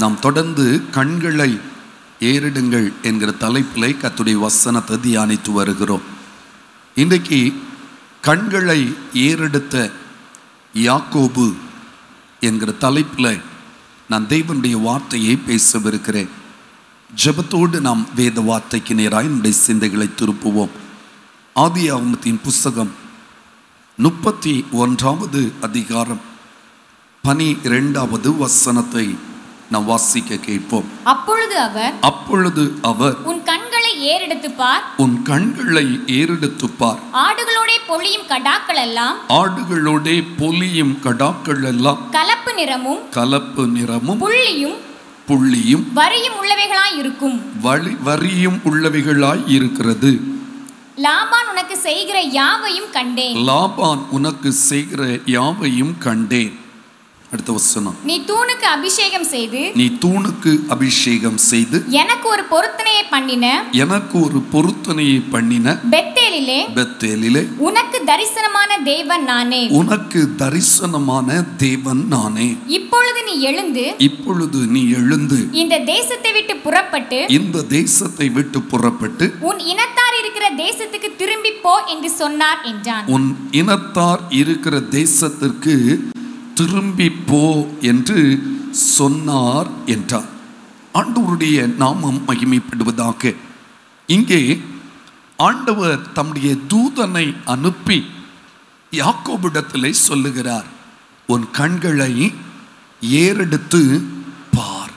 நாம் தொடர்ந்து கண்களை ஏறிடுங்கள் என்கிற தலைப்பிலே கத்துடைய வசனத்தை தியானித்து வருகிறோம் இன்றைக்கு கண்களை ஏறெடுத்த யாக்கோபு என்கிற தலைப்பில் நான் தேவனுடைய வார்த்தையை பேசவிருக்கிறேன் ஜெபத்தோடு நாம் வேத வார்த்தைக்கு நேராக என்னுடைய சிந்தைகளை திருப்புவோம் ஆதி ஆகமத்தின் புஸ்தகம் முப்பத்தி ஒன்றாவது அதிகாரம் பனி இரண்டாவது வசனத்தை நாம் வாசிக்க கேட்போம் அப்பொழுது அவர் அப்பொழுது அவர் உன் கண்களை ஏறெடுத்து பார் உன் கண்களை ஏறெடுத்துப் பார் ஆடுகளோடே பொழியும் கடாக்கள் எல்லாம் ஆடுகளோடே பொலியும் கடாக்கள் எல்லாம் கலப்பு நிறமும் கலப்பு நிறமும் புள்ளியும் புள்ளியும் வரியும் உள்ளவைகளாய் இருக்கும் வழி வரியும் உள்ளவைகளாய் இருக்கிறது லாபான் உனக்கு செய்கிற யாவையும் கண்டேன் லாபான் உனக்கு செய்கிற யாவையும் கண்டேன் அடுத்த வசனம் நீ தூணுக்கு அபிஷேகம் செய்து நீ தூணுக்கு அபிஷேகம் செய்து எனக்கு ஒரு பொருத்தனையை பண்ணின எனக்கு ஒரு பொருத்தனையை பண்ணின பெத்தேலிலே பெத்தேலிலே உனக்கு தரிசனமான தேவன் நானே உனக்கு தரிசனமான தேவன் நானே இப்பொழுது நீ எழுந்து இப்பொழுது நீ எழுந்து இந்த தேசத்தை விட்டு புறப்பட்டு இந்த தேசத்தை விட்டு புறப்பட்டு உன் இனத்தார் இருக்கிற தேசத்துக்கு திரும்பி போ என்று சொன்னார் என்றான் உன் இனத்தார் இருக்கிற தேசத்திற்கு திரும்பி போ என்று சொன்னார் என்றார் ஆண்டவருடைய நாமம் மகிமைப்படுவதாக இங்கே ஆண்டவர் தம்முடைய தூதனை அனுப்பி யாக்கோபிடத்திலே சொல்லுகிறார் உன் கண்களை ஏறெடுத்து பார்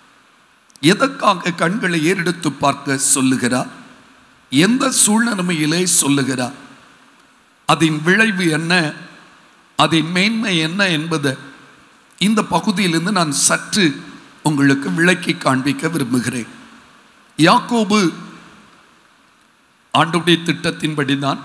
எதற்காக கண்களை ஏறெடுத்து பார்க்க சொல்லுகிறார் எந்த சூழ்நிலைமையிலே சொல்லுகிறார் அதன் விளைவு என்ன அதன் மேன்மை என்ன என்பதை இந்த பகுதியிலிருந்து நான் சற்று உங்களுக்கு விளக்கி காண்பிக்க விரும்புகிறேன் யாக்கோபு ஆண்டுடைய திட்டத்தின்படிதான்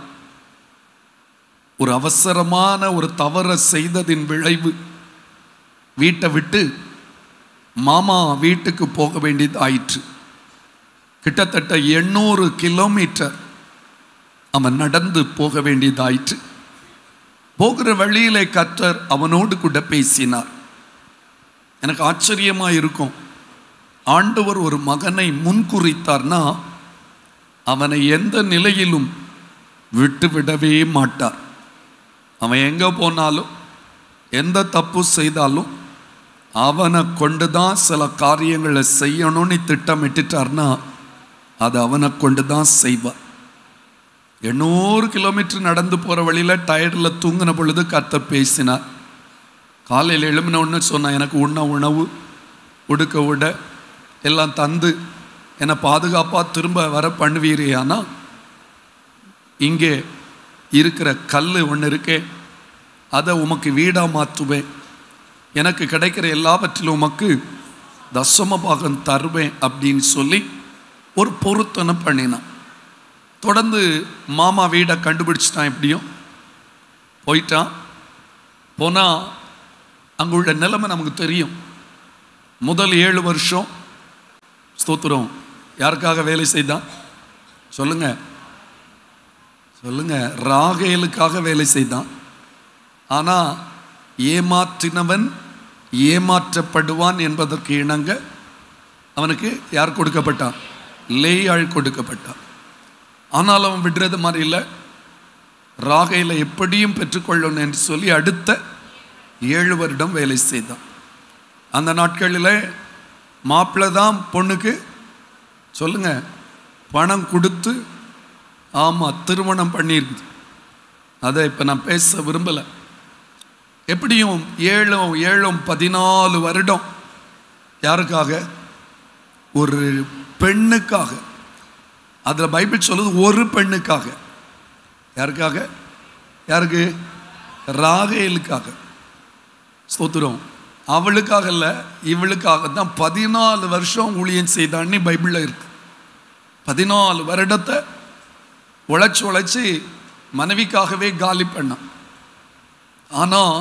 ஒரு அவசரமான ஒரு தவறை செய்ததின் விளைவு வீட்டை விட்டு மாமா வீட்டுக்கு போக வேண்டியது ஆயிற்று கிட்டத்தட்ட எண்ணூறு கிலோமீட்டர் அவன் நடந்து போக வேண்டியதாயிற்று போகிற வழியிலே கற்றர் அவனோடு கூட பேசினார் எனக்கு ஆச்சரியமா இருக்கும் ஆண்டவர் ஒரு மகனை முன்குறித்தார்னா அவனை எந்த நிலையிலும் விட்டுவிடவே மாட்டார் அவன் எங்கே போனாலும் எந்த தப்பு செய்தாலும் அவனை கொண்டு தான் சில காரியங்களை செய்யணும்னு திட்டமிட்டுட்டார்னா அது அவனை கொண்டு தான் செய்வார் எண்ணூறு கிலோமீட்டர் நடந்து போகிற வழியில் டயர்டில் தூங்கின பொழுது கத்த பேசினார் காலையில் எழுமின ஒன்று சொன்னான் எனக்கு உண்ண உணவு உடுக்க உட எல்லாம் தந்து என்னை பாதுகாப்பாக திரும்ப வர பண்ணுவீரியானா இங்கே இருக்கிற கல் ஒன்று இருக்கே அதை உமக்கு வீடாக மாற்றுவேன் எனக்கு கிடைக்கிற எல்லாவற்றிலும் உமக்கு தசம பாகம் தருவேன் அப்படின்னு சொல்லி ஒரு பொருத்தனை பண்ணினான் தொடர்ந்து மாமா வீடை கண்டுபிடிச்சிட்டான் எப்படியும் போயிட்டான் போனால் அங்கே உள்ள நிலைமை நமக்கு தெரியும் முதல் ஏழு வருஷம் ஸ்தோத்திரம் யாருக்காக வேலை செய்தான் சொல்லுங்க சொல்லுங்க ராகேலுக்காக வேலை செய்தான் ஆனால் ஏமாற்றினவன் ஏமாற்றப்படுவான் என்பதற்கு இணங்க அவனுக்கு யார் கொடுக்கப்பட்டான் லேயாள் கொடுக்கப்பட்டான் ஆனால் அவன் விடுறது மாதிரி இல்லை ராகையில் எப்படியும் பெற்றுக்கொள்ளணும் என்று சொல்லி அடுத்த ஏழு வருடம் வேலை செய்தான் அந்த நாட்களில் மாப்பிள்ளை தான் பொண்ணுக்கு சொல்லுங்க பணம் கொடுத்து ஆமாம் திருமணம் பண்ணியிருக்குது அதை இப்போ நான் பேச விரும்பலை எப்படியும் ஏழும் ஏழும் பதினாலு வருடம் யாருக்காக ஒரு பெண்ணுக்காக அதில் பைபிள் சொல்லுது ஒரு பெண்ணுக்காக யாருக்காக யாருக்கு ராகேலுக்காக ஸ்தோத்திரம் அவளுக்காக இல்லை இவளுக்காக தான் பதினாலு வருஷம் ஊழியம் செய்தான்னு பைபிளில் இருக்கு பதினாலு வருடத்தை உழைச்சி உழைச்சி மனைவிக்காகவே காலி பண்ணான் ஆனால்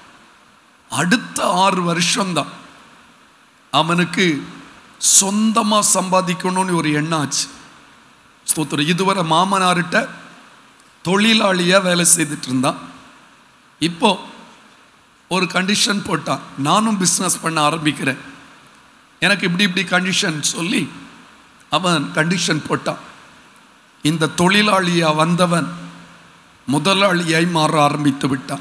அடுத்த ஆறு வருஷம்தான் அவனுக்கு சொந்தமாக சம்பாதிக்கணும்னு ஒரு எண்ணம் ஆச்சு ஸ்தோத்திரம் இதுவரை மாமனார்கிட்ட தொழிலாளியாக வேலை செய்துட்டு இருந்தான் இப்போ ஒரு கண்டிஷன் போட்டான் நானும் பிஸ்னஸ் பண்ண ஆரம்பிக்கிறேன் எனக்கு இப்படி இப்படி கண்டிஷன் சொல்லி அவன் கண்டிஷன் போட்டான் இந்த தொழிலாளியா வந்தவன் முதலாளியாய் மாற ஆரம்பித்து விட்டான்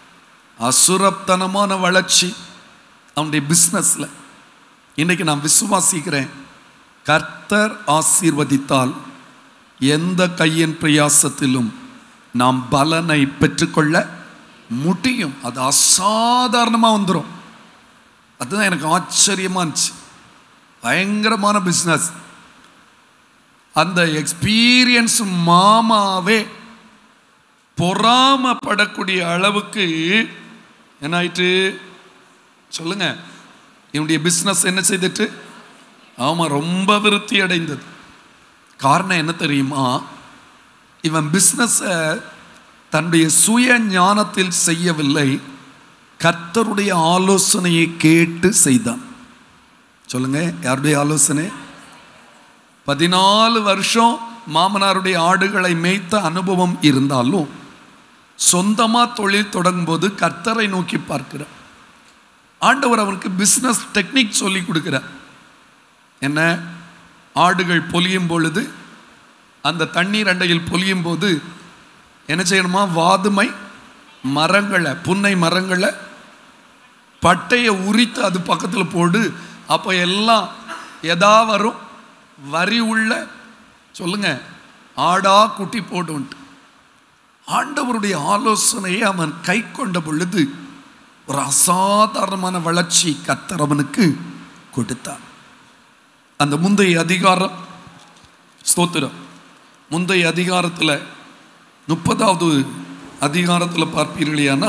அசுரத்தனமான வளர்ச்சி அவனுடைய பிஸ்னஸில் இன்னைக்கு நான் விசுவாசிக்கிறேன் கர்த்தர் ஆசீர்வதித்தால் எந்த கையின் பிரயாசத்திலும் நாம் பலனை பெற்றுக்கொள்ள முடியும் அது அசாதாரணமாக வந்துடும் அதுதான் எனக்கு ஆச்சரியமா இருந்துச்சு பயங்கரமான பிஸ்னஸ் அந்த எக்ஸ்பீரியன்ஸ் மாமாவே பொறாமப்படக்கூடிய அளவுக்கு என்ன ஆயிட்டு சொல்லுங்க இவனுடைய பிஸ்னஸ் என்ன செய்துட்டு ஆமாம் ரொம்ப விருத்தி அடைந்தது காரணம் என்ன தெரியுமா இவன் பிஸ்னஸை தன்னுடைய சுய ஞானத்தில் செய்யவில்லை கர்த்தருடைய ஆலோசனையை கேட்டு செய்தான் சொல்லுங்க யாருடைய ஆலோசனை பதினாலு வருஷம் மாமனாருடைய ஆடுகளை மேய்த்த அனுபவம் இருந்தாலும் சொந்தமா தொழில் தொடங்கும்போது கர்த்தரை நோக்கி பார்க்கிறார் ஆண்டவர் அவனுக்கு பிஸ்னஸ் டெக்னிக் சொல்லி கொடுக்கிறார் என்ன ஆடுகள் பொலியும் பொழுது அந்த தண்ணீர் அண்டையில் பொலியும் போது என்ன செய்யணுமா வாதுமை மரங்களை புன்னை மரங்களை பட்டையை உரித்து அது பக்கத்தில் போடு அப்போ எல்லாம் எதா வரும் வரி உள்ள சொல்லுங்க ஆடா குட்டி போடுன்ட்டு ஆண்டவருடைய ஆலோசனையை அவன் கை கொண்ட பொழுது ஒரு அசாதாரணமான வளர்ச்சி கத்தர் அவனுக்கு கொடுத்தார் அந்த முந்தைய அதிகாரம் ஸ்தோத்திரம் முந்தைய அதிகாரத்தில் முப்பதாவது அதிகாரத்தில் பார்ப்பீர்களேனா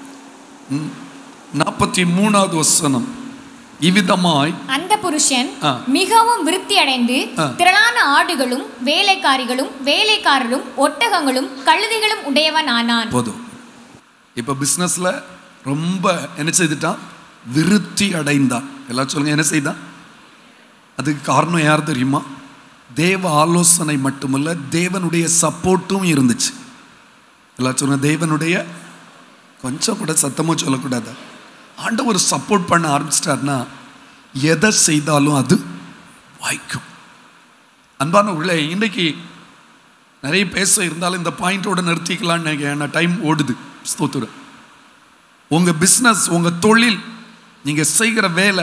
நாற்பத்தி மூணாவது வசனம் இவ்விதமாய் அந்த புருஷன் ஆ. மிகவும் விருத்தி அடைந்து ஆ. திரளான ஆடுகளும் வேலைக்காரிகளும் வேலைக்காரரும் ஒட்டகங்களும் கழுதைகளும் உடையவன் ஆனான் போதும் இப்போ பிஸ்னஸில் ரொம்ப என்ன செய்துட்டான் விருத்தி அடைந்தான் எல்லாம் சொல்லுங்க என்ன செய்தான் அதுக்கு காரணம் யார் தெரியுமா தேவ ஆலோசனை மட்டுமல்ல தேவனுடைய சப்போர்ட்டும் இருந்துச்சு எல்லாம் சொல்லுங்க தேவனுடைய கொஞ்சம் கூட சத்தமும் சொல்லக்கூடாது ஆண்டவர் சப்போர்ட் பண்ண ஆரம்பிச்சிட்டாருன்னா எதை செய்தாலும் அது வாய்க்கும் அன்பான உள்ளே இன்னைக்கு நிறைய பேச இருந்தாலும் இந்த பாயிண்டோட நிறுத்திக்கலாம்னு நினைக்கிறேன் டைம் ஓடுது ஸ்தோத்திரம் உங்கள் பிஸ்னஸ் உங்கள் தொழில் நீங்கள் செய்கிற வேலை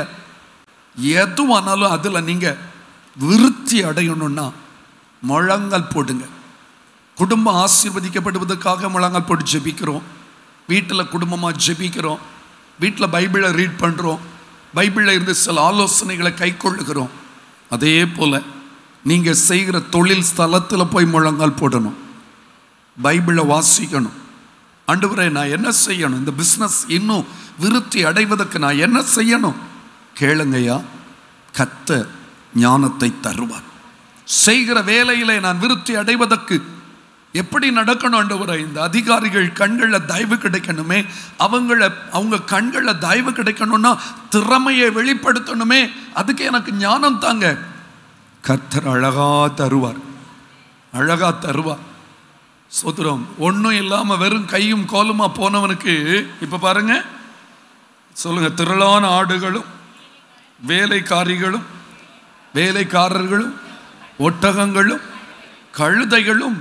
எதுவானாலும் அதில் நீங்கள் விருத்தி அடையணும்னா முழங்கால் போடுங்க குடும்பம் ஆசீர்வதிக்கப்படுவதற்காக முழங்கால் போட்டு ஜெபிக்கிறோம் வீட்டில் குடும்பமாக ஜெபிக்கிறோம் வீட்டில் பைபிளை ரீட் பண்ணுறோம் பைபிளில் இருந்து சில ஆலோசனைகளை கைக்கொள்ளுகிறோம் அதே போல் நீங்கள் செய்கிற தொழில் ஸ்தலத்தில் போய் முழங்கால் போடணும் பைபிளை வாசிக்கணும் ஆண்டவரே நான் என்ன செய்யணும் இந்த பிஸ்னஸ் இன்னும் விருத்தி அடைவதற்கு நான் என்ன செய்யணும் கேளுங்கய்யா கத்த ஞானத்தை தருவார் செய்கிற வேலையிலே நான் விருத்தி அடைவதற்கு எப்படி நடக்கணும் ஆண்டவரே இந்த அதிகாரிகள் கண்களில் தயவு கிடைக்கணுமே அவங்கள அவங்க கண்களில் தயவு கிடைக்கணும்னா திறமையை வெளிப்படுத்தணுமே அதுக்கு எனக்கு ஞானம் தாங்க கர்த்தர் அழகா தருவார் அழகா தருவார் சோத்திரம் ஒன்றும் இல்லாமல் வெறும் கையும் கோலுமா போனவனுக்கு இப்போ பாருங்க சொல்லுங்க திரளான ஆடுகளும் வேலைக்காரிகளும் வேலைக்காரர்களும் ஒட்டகங்களும் கழுதைகளும்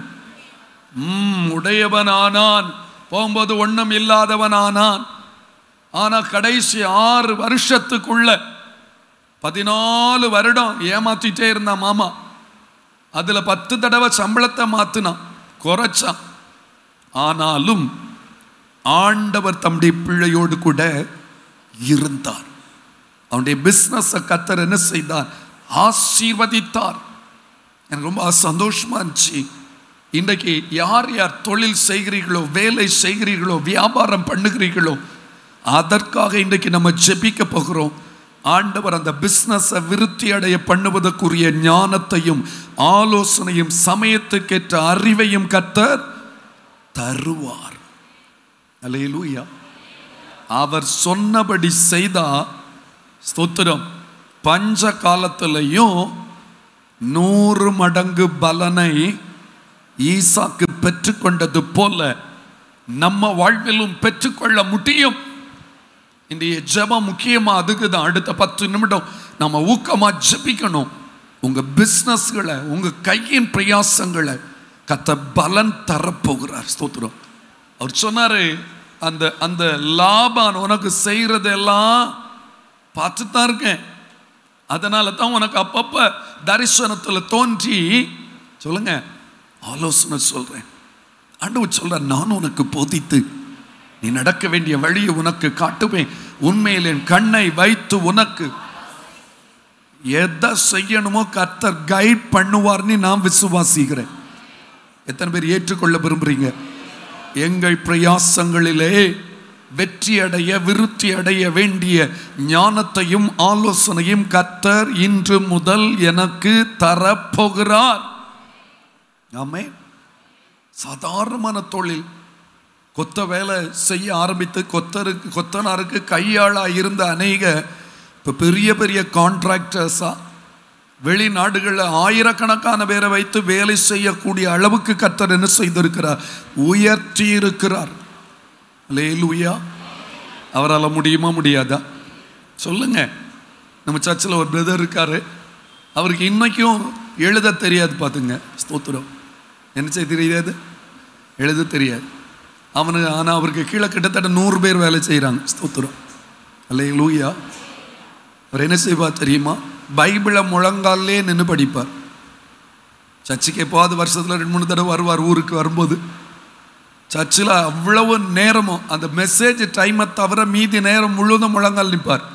ம், உடையவனானான் போகும்போது ஒன்றும் இல்லாதவனானான் ஆனால் கடைசி ஆறு வருஷத்துக்குள்ள பதினாலு வருடம் ஏமாத்திட்டே இருந்தான் மாமா அதில் பத்து தடவை சம்பளத்தை மாற்றினான் குறைச்சான் ஆனாலும் ஆண்டவர் தம்முடைய பிள்ளையோடு கூட இருந்தார் அவனுடைய பிஸ்னஸை கத்தர் என்ன செய்தார் ஆசீர்வதித்தார் எனக்கு ரொம்ப சந்தோஷமா இருந்துச்சு இன்றைக்கு யார் யார் தொழில் செய்கிறீர்களோ வேலை செய்கிறீர்களோ வியாபாரம் பண்ணுகிறீர்களோ அதற்காக இன்றைக்கு நம்ம ஜெபிக்க போகிறோம் ஆண்டவர் அந்த பிஸ்னஸை விருத்தி அடைய பண்ணுவதற்குரிய ஞானத்தையும் ஆலோசனையும் சமயத்துக்கேற்ற அறிவையும் கத்தர் தருவார் அல்லேலூயா அவர் சொன்னபடி செய்தா ஸ்தோத்திரம் பஞ்ச காலத்திலையும் நூறு மடங்கு பலனை ஈசாக்கு பெற்றுக்கொண்டது போல நம்ம வாழ்விலும் பெற்றுக்கொள்ள முடியும் இன்றைய ஜெபம் முக்கியமா அதுக்கு தான் அடுத்த பத்து நிமிடம் நம்ம ஊக்கமா ஜெபிக்கணும் உங்க பிஸ்னஸ்களை உங்க கையின் பிரயாசங்களை கத்த பலன் தரப்போகிறார் ஸ்தோத்திரம் அவர் சொன்னாரு அந்த அந்த லாபான் உனக்கு செய்யறதெல்லாம் பார்த்து தான் இருக்கேன் அதனால தான் உனக்கு அப்பப்ப தரிசனத்துல தோன்றி சொல்லுங்க ஆலோசனை சொல்றேன் ஆண்டவர் சொல்ற நான் உனக்கு போதித்து நீ நடக்க வேண்டிய வழியை உனக்கு காட்டுவேன் உண்மையில் என் கண்ணை வைத்து உனக்கு எதை செய்யணுமோ கர்த்தர் கைட் பண்ணுவார்னு நான் விசுவாசிக்கிறேன் எத்தனை பேர் ஏற்றுக்கொள்ள விரும்புறீங்க எங்கள் பிரயாசங்களிலே வெற்றி அடைய விருத்தி அடைய வேண்டிய ஞானத்தையும் ஆலோசனையும் கர்த்தர் இன்று முதல் எனக்கு தரப்போகிறார் ஆமே சாதாரணமான தொழில் கொத்த வேலை செய்ய ஆரம்பித்து கொத்தருக்கு கொத்தனாருக்கு கையாளா இருந்த அநேக இப்போ பெரிய பெரிய கான்ட்ராக்டர்ஸா வெளிநாடுகளில் ஆயிரக்கணக்கான பேரை வைத்து வேலை செய்யக்கூடிய அளவுக்கு கத்தர் என்ன செய்திருக்கிறார் உயர்த்தி இருக்கிறார் லேலுயா அவரால் முடியுமா முடியாதா சொல்லுங்க நம்ம சர்ச்சில் ஒரு பிரதர் இருக்காரு அவருக்கு இன்னைக்கும் எழுத தெரியாது பார்த்துங்க ஸ்தோத்திரம் என்ன செய்ய தெரியாது எழுத தெரியாது அவனுக்கு ஆனால் அவருக்கு கீழே கிட்டத்தட்ட நூறு பேர் வேலை செய்கிறாங்க ஸ்தோத்திரம் அல்ல லூயா அவர் என்ன செய்வார் தெரியுமா பைபிளை முழங்காலே நின்று படிப்பார் சர்ச்சுக்கு எப்போது வருஷத்தில் ரெண்டு மூணு தடவை வருவார் ஊருக்கு வரும்போது சர்ச்சில் அவ்வளவு நேரமும் அந்த மெசேஜ் டைமை தவிர மீதி நேரம் முழுவதும் முழங்கால் நிற்பார்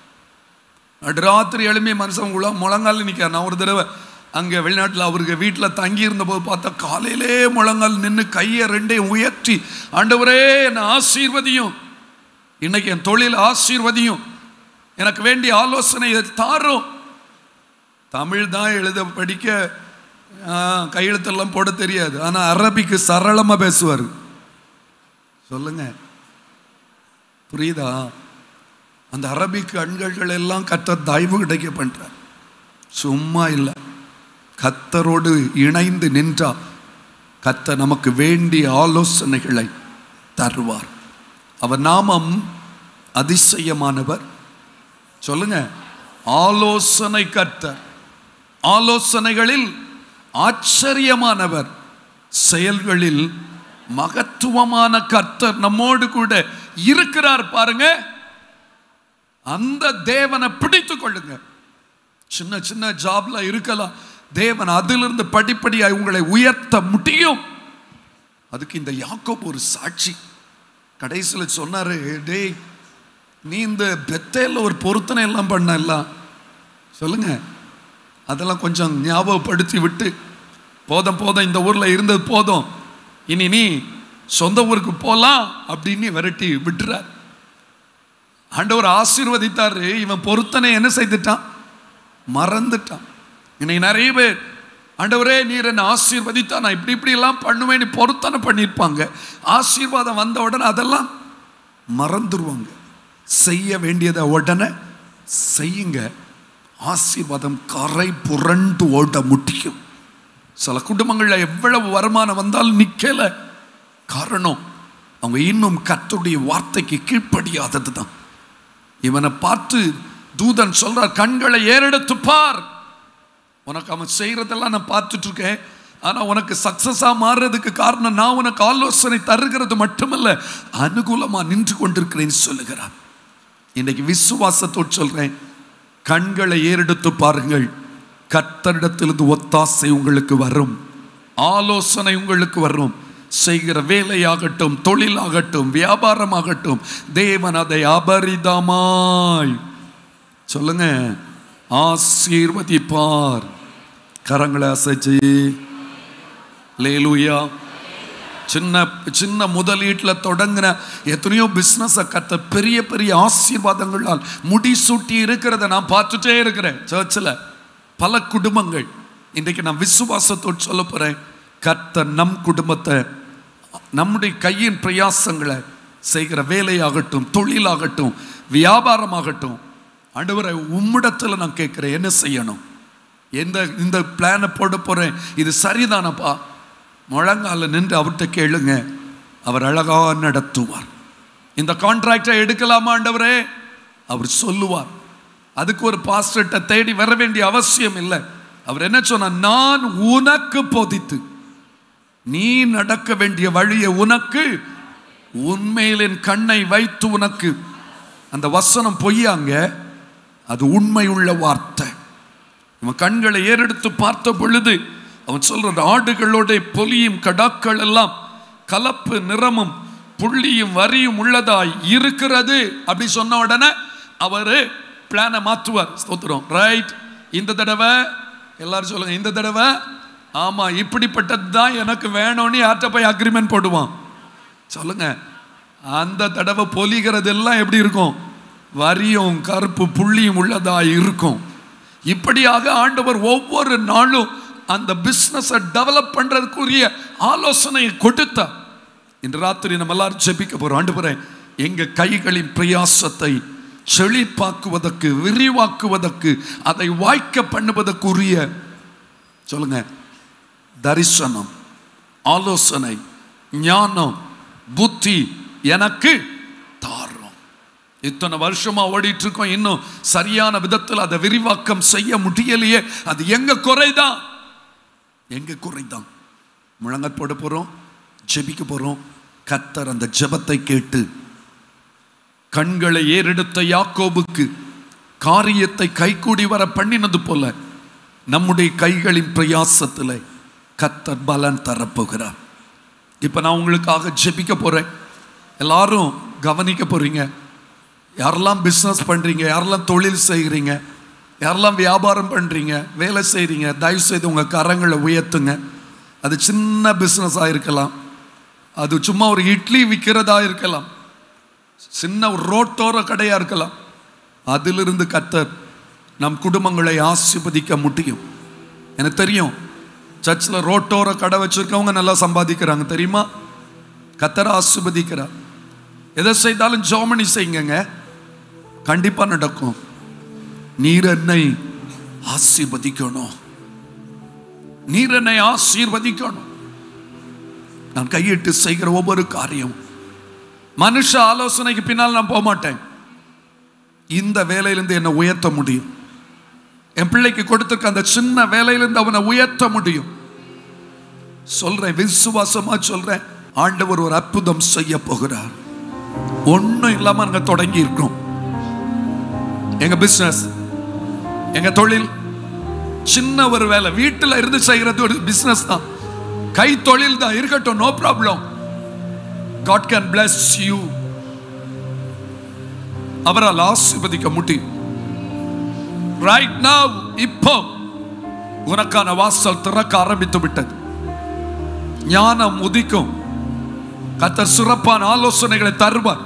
நடுராத்திரி எழுமி மனுஷன் உள்ள முழங்கால் நிற்கார் நான் ஒரு தடவை அங்கே வெளிநாட்டில் அவருக்கு வீட்டில் தங்கி இருந்தபோது பார்த்தா காலையிலே முழங்கால் நின்று கையை ரெண்டையும் உயர்த்தி ஆண்டவரே என்னை ஆசீர்வதியும் இன்னைக்கு என் தொழில் ஆசீர்வதியும் எனக்கு வேண்டிய ஆலோசனை இதை தாரும் தமிழ் தான் எழுத படிக்க ஆ, கையெழுத்தெல்லாம் போட தெரியாது ஆனால் அரபிக்கு சரளமாக பேசுவார் சொல்லுங்க புரியுதா அந்த அரபிக் அண்கள் எல்லாம் கத்தர் தயவு கிடைக்க பண்றார் சும்மா இல்லை கத்தரோடு இணைந்து நின்றா கத்தர் நமக்கு வேண்டிய ஆலோசனைகளை தருவார் அவர் நாமம் அதிசயமானவர் சொல்லுங்க ஆலோசனை கர்த்தர் ஆலோசனைகளில் ஆச்சரியமானவர் செயல்களில் மகத்துவமான கர்த்தர் நம்மோடு கூட இருக்கிறார் பாருங்க அந்த தேவனை பிடித்து கொள்ளுங்க சின்ன சின்ன ஜாப்ல இருக்கலாம் தேவன் அதிலிருந்து படிப்படியாக உங்களை உயர்த்த முடியும் அதுக்கு இந்த யாக்கோப் ஒரு சாட்சி கடைசியில் சொன்னாரு டேய் நீ இந்த பெத்தேல ஒரு பொருத்தனை எல்லாம் பண்ணல சொல்லுங்க அதெல்லாம் கொஞ்சம் ஞாபகப்படுத்தி விட்டு போதும் போதும் இந்த ஊர்ல இருந்தது போதும் இனி நீ சொந்த ஊருக்கு போலாம் அப்படின்னு விரட்டி விட்டுறார் ஆண்டவர் ஆசீர்வதித்தாரு இவன் பொருத்தனை என்ன செய்துட்டான் மறந்துட்டான் இன்னைக்கு நிறைய பேர் ஆண்டவரே நீர் என்ன ஆசீர்வதித்தா நான் இப்படி இப்படி எல்லாம் பண்ணுவேன்னு பொருத்தனை பண்ணியிருப்பாங்க ஆசீர்வாதம் வந்த உடனே அதெல்லாம் மறந்துருவாங்க செய்ய வேண்டியதை உடனே செய்யுங்க ஆசீர்வாதம் கரை புரண்டு ஓட முடியும் சில குடும்பங்களில் எவ்வளவு வருமானம் வந்தாலும் நிக்கல காரணம் அவங்க இன்னும் கர்த்தருடைய வார்த்தைக்கு கீழ்ப்படியாதது தான் இவனை பார்த்து தூதன் சொல்றார் கண்களை ஏறெடுத்து பார் உனக்கு அவன் செய்யறதெல்லாம் நான் பார்த்துட்டு இருக்கேன் ஆனா உனக்கு சக்சஸா மாறுறதுக்கு காரணம் நான் உனக்கு ஆலோசனை தருகிறது மட்டுமல்ல அனுகூலமா நின்று கொண்டிருக்கிறேன்னு சொல்லுகிறான் இன்னைக்கு விசுவாசத்தோடு சொல்றேன் கண்களை ஏறெடுத்து பாருங்கள் கர்த்தரிடத்திலிருந்து ஒத்தாசை உங்களுக்கு வரும் ஆலோசனை உங்களுக்கு வரும் செய்கிற வேலையாகட்டும் தொழிலாகட்டும் வியாபாரமாகட்டும் தேவன் அதை அபரிதமாய் சொல்லுங்க ஆசீர்வதிப்பார் கரங்களை அசைச்சு லேலுயா சின்ன சின்ன முதலீட்டில் தொடங்கின எத்தனையோ பிஸ்னஸை கத்த பெரிய பெரிய ஆசீர்வாதங்களால் முடிசூட்டி இருக்கிறத நான் பார்த்துட்டே இருக்கிறேன் சர்ச்சில் பல குடும்பங்கள் இன்றைக்கு நான் விசுவாசத்தோடு சொல்ல போகிறேன் கத்த நம் குடும்பத்தை நம்முடைய கையின் பிரயாசங்களை செய்கிற வேலையாகட்டும் தொழிலாகட்டும் வியாபாரமாகட்டும் ஆண்டவரை உம்மிடத்தில் நான் கேட்குறேன் என்ன செய்யணும் எந்த இந்த பிளானை போட போகிறேன் இது சரிதானப்பா முழங்கால நின்று அவர்கிட்ட கேளுங்க அவர் அழகா நடத்துவார் இந்த கான்ட்ராக்டை எடுக்கலாமா ஆண்டவரே அவர் சொல்லுவார் அதுக்கு ஒரு பாஸ்டர்கிட்ட தேடி வர வேண்டிய அவசியம் இல்லை அவர் என்ன சொன்னார் நான் உனக்கு போதித்து நீ நடக்க வேண்டிய வழியை உனக்கு உண்மையில் என் கண்ணை வைத்து உனக்கு அந்த வசனம் பொய்யாங்க அது உண்மை உள்ள வார்த்தை இவன் கண்களை ஏறெடுத்து பார்த்த பொழுது அவன் சொல்ற ஆடுகளோட பொலியும் கடாக்கள் எல்லாம் கலப்பு நிறமும் புள்ளியும் வரியும் உள்ளதாய் இருக்கிறது அப்படி சொன்ன உடனே அவரு பிளானை மாற்றுவார் ஸ்தோத்திரம் ரைட் இந்த தடவை எல்லாரும் சொல்லுங்க இந்த தடவை ஆமா இப்படிப்பட்டது தான் எனக்கு வேணும்னு யார்கிட்ட போய் அக்ரிமெண்ட் போடுவான் சொல்லுங்க அந்த தடவை பொலிகிறது எல்லாம் எப்படி இருக்கும் வரியும் கருப்பு புள்ளியும் உள்ளதா இருக்கும் இப்படியாக ஆண்டவர் ஒவ்வொரு நாளும் அந்த பிஸ்னஸை டெவலப் பண்றதுக்குரிய ஆலோசனையை கொடுத்தார் இன்று ராத்திரி நம்ம எல்லாரும் ஜெபிக்க போறோம் ஆண்டவரே எங்க கைகளின் பிரயாசத்தை செழிப்பாக்குவதற்கு விரிவாக்குவதற்கு அதை வாய்க்க பண்ணுவதற்குரிய சொல்லுங்க தரிசனம் ஆலோசனை ஞானம் புத்தி எனக்கு தாரும் இத்தனை வருஷமா ஓடிட்டு இருக்கோம் இன்னும் சரியான விதத்தில் அதை விரிவாக்கம் செய்ய முடியலையே அது எங்க குறைதான் எங்க குறைதான் முழங்கல் போட போறோம் ஜெபிக்க போறோம் கத்தர் அந்த ஜெபத்தை கேட்டு கண்களை ஏறெடுத்த யாக்கோபுக்கு காரியத்தை கைகூடி வர பண்ணினது போல நம்முடைய கைகளின் பிரயாசத்தில் கத்தர் பலன் தரப்போகிறார் இப்போ நான் உங்களுக்காக ஜெபிக்க போறேன் எல்லாரும் கவனிக்க போறீங்க யாரெல்லாம் பிஸ்னஸ் பண்றீங்க யாரெல்லாம் தொழில் செய்கிறீங்க யாரெல்லாம் வியாபாரம் பண்றீங்க வேலை செய்கிறீங்க தயவு செய்து உங்கள் கரங்களை உயர்த்துங்க அது சின்ன பிஸ்னஸாக இருக்கலாம் அது சும்மா ஒரு இட்லி விற்கிறதா இருக்கலாம் சின்ன ஒரு ரோட்டோர கடையாக இருக்கலாம் அதிலிருந்து கத்தர் நம் குடும்பங்களை ஆசிர்வதிக்க முடியும் எனக்கு தெரியும் சர்ச்சில் ரோட்டோர கடை வச்சிருக்கவங்க நல்லா சம்பாதிக்கிறாங்க தெரியுமா கத்தர் ஆசிர்வதிக்கிறார் எதை செய்தாலும் ஜோமனி செய்யுங்க கண்டிப்பா நடக்கும் நீர் என்னை ஆசீர்வதிக்கணும் நீர் என்னை ஆசீர்வதிக்கணும் நான் கையிட்டு செய்கிற ஒவ்வொரு காரியம் மனுஷ ஆலோசனைக்கு பின்னால் நான் போக மாட்டேன் இந்த வேலையிலிருந்து என்னை உயர்த்த முடியும் என் பிள்ளைக்கு கொடுத்திருக்க அந்த சின்ன வேலையிலிருந்து அவனை உயர்த்த முடியும் சொல்றேன் விசுவாசமா சொல்றேன் ஆண்டவர் ஒரு அற்புதம் செய்ய போகிறார் ஒண்ணும் இல்லாம அங்க தொடங்கி இருக்கோம் எங்க பிசினஸ் எங்க தொழில் சின்ன ஒரு வேலை வீட்டுல இருந்து செய்யறது ஒரு பிசினஸ் தான் கை தொழில் தான் இருக்கட்டும் no problem God can bless you அவரால் ஆசீர்வதிக்க முடியும் ரைட் now இப்போ உனக்கான வாசல் திறக்க ஆரம்பித்து விட்டது ஞானம் உதிக்கும் கத்தர் சிறப்பான ஆலோசனைகளை தருவார்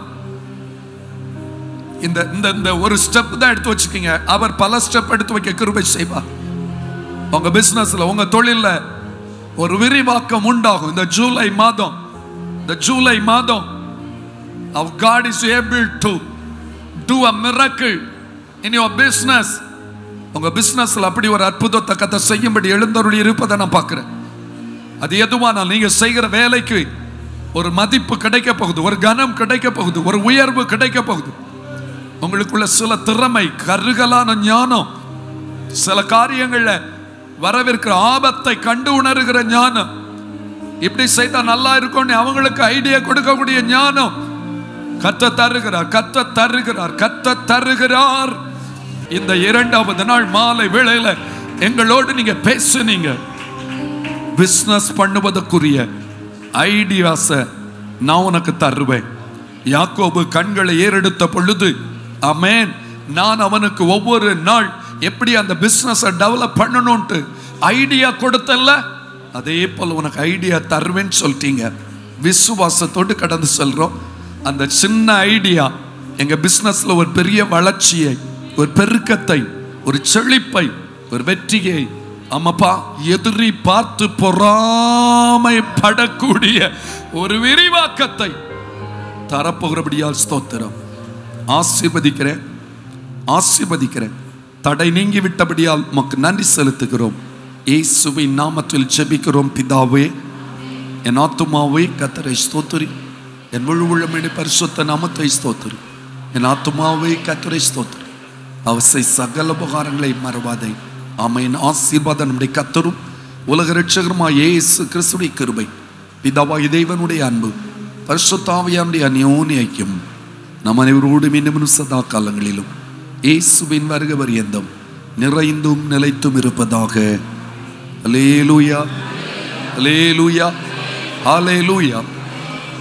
இந்த இந்த இந்த ஒரு ஸ்டெப் தான் எடுத்து வச்சுக்கீங்க அவர் பல ஸ்டெப் எடுத்து வைக்க கிருபை செய்வார் உங்க பிசினஸ்ல உங்க தொழில்ல ஒரு விரிவாக்கம் உண்டாகும் இந்த ஜூலை மாதம் இந்த ஜூலை மாதம் of God is able to do a miracle in your business உங்க பிசினஸ்ல அப்படி ஒரு அற்புதத்தை கத்த செய்யும்படி எழுந்தருளி இருப்பதை நான் பார்க்கிறேன் அது எதுவானால் நீங்க செய்கிற வேலைக்கு ஒரு மதிப்பு கிடைக்க போகுது ஒரு கனம் கிடைக்க போகுது ஒரு உயர்வு கிடைக்க போகுது உங்களுக்குள்ள சில திறமை கருகலான ஞானம் சில காரியங்கள்ல வரவிருக்கிற ஆபத்தை கண்டு உணர்கிற ஞானம் இப்படி செய்தா நல்லா இருக்கும்னு அவங்களுக்கு ஐடியா கொடுக்கக்கூடிய ஞானம் கத்த தருகிறார் கத்த தருகிறார் கத்த தருகிறார் இந்த இரண்டாவது நாள் மாலை வேளையில எங்களோடு நீங்க பேசுனீங்க பிசினஸ் பண்ணுவதற்குரிய ஐடியாஸை நான் உனக்கு தருவேன் யாக்கோபு கண்களை ஏறெடுத்த பொழுது அமேன் நான் அவனுக்கு ஒவ்வொரு நாள் எப்படி அந்த பிசினஸை டெவலப் பண்ணணும்ட்டு ஐடியா கொடுத்தல்ல அதே போல உனக்கு ஐடியா தருவேன்னு சொல்லிட்டீங்க விசுவாசத்தோடு கடந்து செல்றோம் அந்த சின்ன ஐடியா எங்க பிசினஸ்ல ஒரு பெரிய வளர்ச்சியை ஒரு பெருக்கத்தை ஒரு செழிப்பை ஒரு வெற்றியை ஆமாப்பா எதிரி பார்த்து பொறாமைப்படக்கூடிய ஒரு விரிவாக்கத்தை தரப்போகிறபடியால் ஸ்தோத்திரம் ஆசீர்வதிக்கிறேன் ஆசீர்வதிக்கிறேன் தடை நீங்கி விட்டபடியால் உமக்கு நன்றி செலுத்துகிறோம் இயேசுவின் நாமத்தில் ஜெபிக்கிறோம் பிதாவே என் ஆத்துமாவே கத்தரை ஸ்தோத்திரி என் முழு உள்ளமிடி பரிசுத்த நாமத்தை ஸ்தோத்திரி என் ஆத்துமாவே கத்தரை ஸ்தோத்திரி அவசை சகல உபகாரங்களை மறவாதே ஆமையின் ஆசீர்வாதம் நம்முடைய கத்தரும் உலக ரட்சகருமாய் இயேசு கிறிஸ்துடைய கிருபை பிதாவாகி தேவனுடைய அன்பு பரிசுத்தாவியானுடைய அந்யோனி ஐக்கியம் நம் அனைவரோடும் இன்னும் சதா காலங்களிலும் இயேசுவின் வருக பரியந்தம் நிறைந்தும் நிலைத்தும் இருப்பதாக அலேலூயா அலேலூயா அலேலூயா